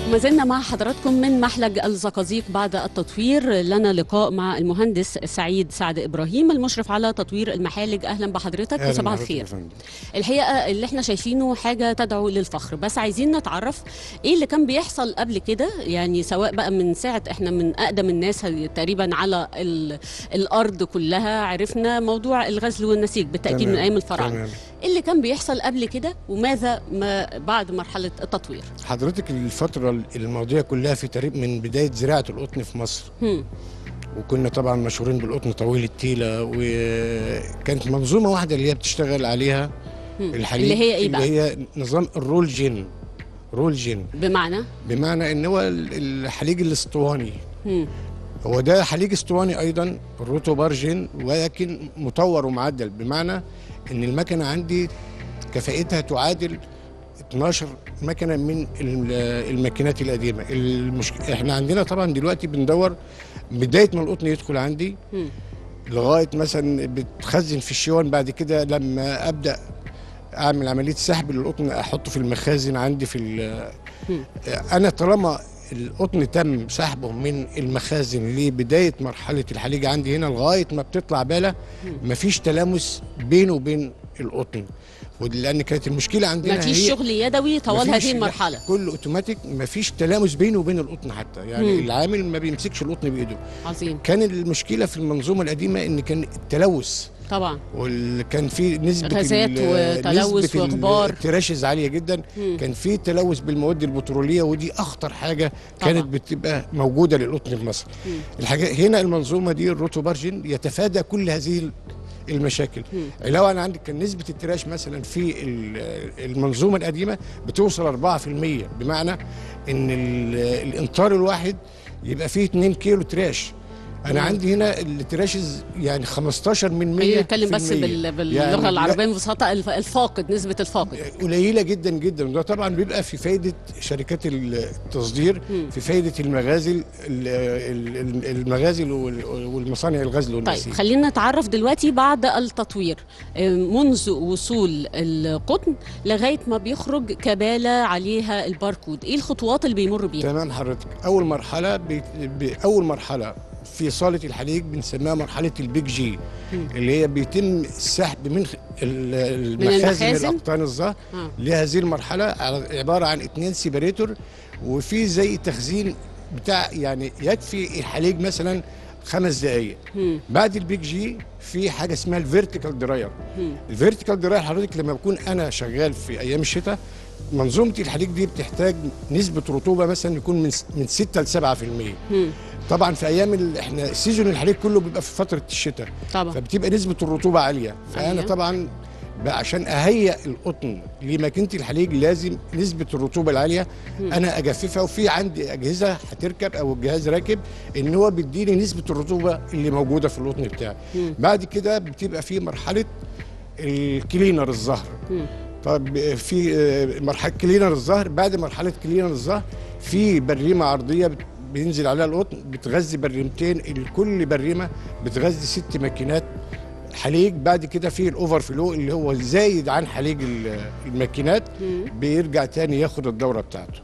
ما زلنا مع حضراتكم من محلج الزقازيق بعد التطوير لنا لقاء مع المهندس سعيد سعد ابراهيم المشرف على تطوير المحالج اهلا بحضرتك أهلاً وصباح بحضرتك يا الخير فندم. الحقيقه اللي احنا شايفينه حاجه تدعو للفخر بس عايزين نتعرف ايه اللي كان بيحصل قبل كده يعني سواء بقى من ساعه احنا من اقدم الناس تقريبا على ال- الارض كلها عرفنا موضوع الغزل والنسيج بالتاكيد تمام، من ايام الفراعنه تمام. ايه اللي كان بيحصل قبل كده وماذا ما بعد مرحله التطوير حضرتك الفترة الماضية كلها في تقريب من بداية زراعة القطن في مصر هم. وكنا طبعا مشهورين بالقطن طويل التيلة وكانت منظومة واحدة اللي هي بتشتغل عليها هم. الحليب اللي هي ايه اللي بقى هي نظام الرول جين رول جين بمعنى بمعنى ان هو ال- الحليج الاسطواني هم. هو ده حليج اسطواني ايضا الروتوبار جين ولكن مطور ومعدل بمعنى ان المكنه عندي كفاءتها تعادل 12 مكنه من ال- الماكينات القديمه المشك... احنا عندنا طبعا دلوقتي بندور بدايه ما القطن يدخل عندي هم. لغايه مثلا بتخزن في الشيوان بعد كده لما ابدا اعمل عمليه سحب للقطن احطه في المخازن عندي في ال- هم. انا طالما القطن تم سحبه من المخازن لبدايه مرحله الحليج عندي هنا لغايه ما بتطلع باله مفيش تلامس بينه وبين القطن ودي- لان كانت المشكله عندنا ما فيش هي شغل يدوي طوال مفيش- هذه المرحله كله اوتوماتيك مفيش تلامس بينه وبين القطن حتى يعني مم. العامل ما بيمسكش القطن بايده عظيم كان المشكله في المنظومه القديمه ان كان التلوث طبعا وكان في نسبه غازات ال- وتلوث نسبة ال- وغبار. التراشز عاليه جدا مم. كان في تلوث بالمواد البتروليه ودي اخطر حاجه كانت طبعاً. بتبقى موجوده للقطن في مصر مم. الحاجه هنا المنظومه دي الروتوبارجين يتفادى كل هذه المشاكل مم. علاوه عن عندك كان نسبه التراش مثلا في ال- المنظومه القديمه بتوصل 4% بمعنى ان ال- الامطار الواحد يبقى فيه 2 كيلو تراش انا مم. عندي هنا التراشز يعني 15 من 100 خلينا نتكلم في بس المية. بال... باللغه يعني لا- العربيه ببساطه الف... الفاقد نسبه الفاقد قليله جدا جدا وده طبعا بيبقى في فايده شركات التصدير مم. في فايده المغازل ال- ال- ال- المغازل وال- والمصانع الغزل طيب والنسيج خلينا نتعرف دلوقتي بعد التطوير آه، منذ وصول القطن لغايه ما بيخرج كباله عليها الباركود ايه الخطوات اللي بيمر بيها تمام حضرتك اول مرحله بي... بي... اول مرحله في صاله الحليج بنسميها مرحله البيج جي مم. اللي هي بيتم السحب من خ- ال- المخازن المخازن؟ الاقطان الظهر آه. لهذه المرحله على- عباره عن اثنين سيبريتور وفي زي تخزين بتاع يعني يكفي الحليج مثلا خمس دقائق مم. بعد البيج جي في حاجه اسمها الفيرتيكال دراير مم. الفيرتيكال دراير حضرتك لما بكون انا شغال في ايام الشتاء منظومه الحليج دي بتحتاج نسبه رطوبه مثلا يكون من من 6 ل 7% مم. طبعا في ايام ال... احنا سيزون الحليج كله بيبقى في فتره الشتاء طبعا فبتبقى نسبه الرطوبه عاليه فانا أيوة. طبعا بقى عشان اهيئ القطن لماكينه الحليج لازم نسبه الرطوبه العاليه مم. انا اجففها وفي عندي اجهزه هتركب او الجهاز راكب ان هو بيديني نسبه الرطوبه اللي موجوده في القطن بتاعي مم. بعد كده بتبقى في مرحله الكلينر الظهر مم. طب في آه، مرحله كلينر الظهر بعد مرحله كلينر الظهر في بريمه عرضيه بت- بينزل عليها القطن بتغذي بريمتين كل بريمه بتغذي ست ماكينات حليج بعد كده في الاوفر فلو اللي هو زايد عن حليج ال- الماكينات مم. بيرجع تاني ياخد الدوره بتاعته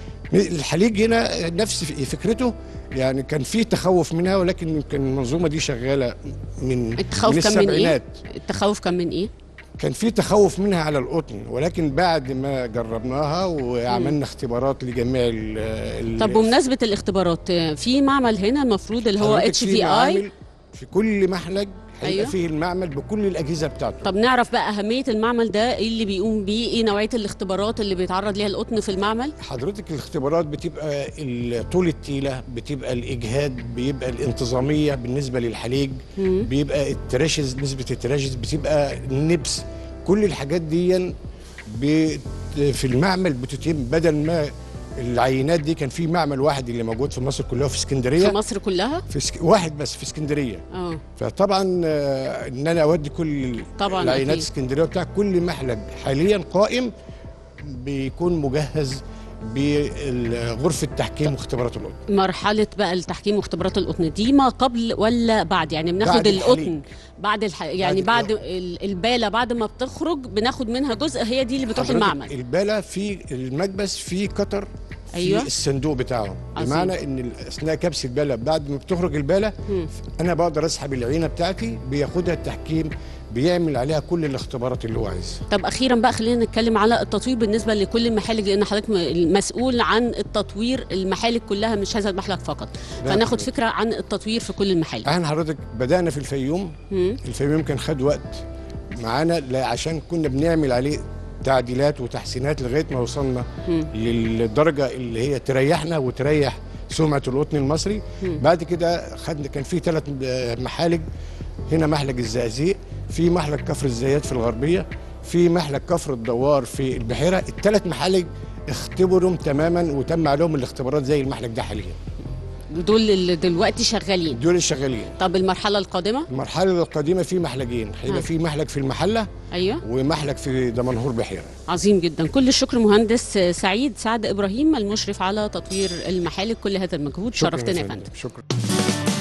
الحليج هنا نفس فكرته يعني كان في تخوف منها ولكن كان المنظومه دي شغاله من التخوف من كان من ايه السبعينات التخوف كان من ايه كان في تخوف منها على القطن ولكن بعد ما جربناها وعملنا اختبارات لجميع ال ال- طب بمناسبه الاختبارات آه، في معمل هنا المفروض اللي هو حضرتك اتش في في اي معامل في كل محلج هيبقى أيوه. فيه المعمل بكل الاجهزه بتاعته طب نعرف بقى أهمية المعمل ده إيه اللي بيقوم بيه إيه نوعية الاختبارات اللي بيتعرض ليها القطن في المعمل حضرتك الاختبارات بتبقى ال- طول التيله بتبقى الاجهاد بيبقى الانتظاميه بالنسبه للحليج مم. بيبقى التراشز نسبه التراشز بتبقى النبس كل الحاجات دي بت- في المعمل بتتم بدل ما العينات دي كان في معمل واحد اللي موجود في مصر كلها في في اسكندريه مصر كلها في سك... واحد بس في اسكندريه اه فطبعا آه، ان انا اودي كل طبعاً العينات أكيد. اسكندريه بتاع كل محلب حاليا قائم بيكون مجهز بغرفه تحكيم واختبارات القطن مرحلة بقى التحكيم واختبارات القطن دي ما قبل ولا بعد يعني بناخد بعد القطن الحليب. بعد الح... يعني بعد- بعد ال- البالة بعد ما بتخرج بناخد منها جزء هي دي اللي بتروح حضرتك المعمل البالة في المكبس في قطر أيوة. في الصندوق بتاعهم عظيم. بمعنى ان ال- اثناء كبس الباله بعد ما بتخرج الباله مم. انا بقدر اسحب العينه بتاعتي بياخدها التحكيم بيعمل عليها كل الاختبارات اللي هو عايزها طب اخيرا بقى خلينا نتكلم على التطوير بالنسبه لكل المحالج لان حضرتك م- مسؤول عن التطوير المحالج كلها مش هذا المحلك فقط لا، فناخد حضرتك. فكره عن التطوير في كل المحالج احنا حضرتك بدانا في الفيوم مم. الفيوم كان خد وقت معانا لا عشان كنا بنعمل عليه تعديلات وتحسينات لغايه ما وصلنا مم. للدرجه اللي هي تريحنا وتريح سمعه القطن المصري مم. بعد كده خدنا كان في ثلاث محالج هنا محلج الزقازيق في محلج كفر الزيات في الغربيه في محلج كفر الدوار في البحيره الثلاث محالج اختبروا تماما وتم عليهم الاختبارات زي المحلج ده حاليا دول اللي دلوقتي شغالين دول الشغالين طب المرحله القادمه المرحله القادمه في محلجين ها. هيبقى في محلج في المحله ايوه ومحلج في دمنهور بحيره عظيم جدا كل الشكر مهندس سعيد سعد ابراهيم المشرف على تطوير المحالج كل هذا المجهود شكراً شرفتنا يا فندم. فندم شكرا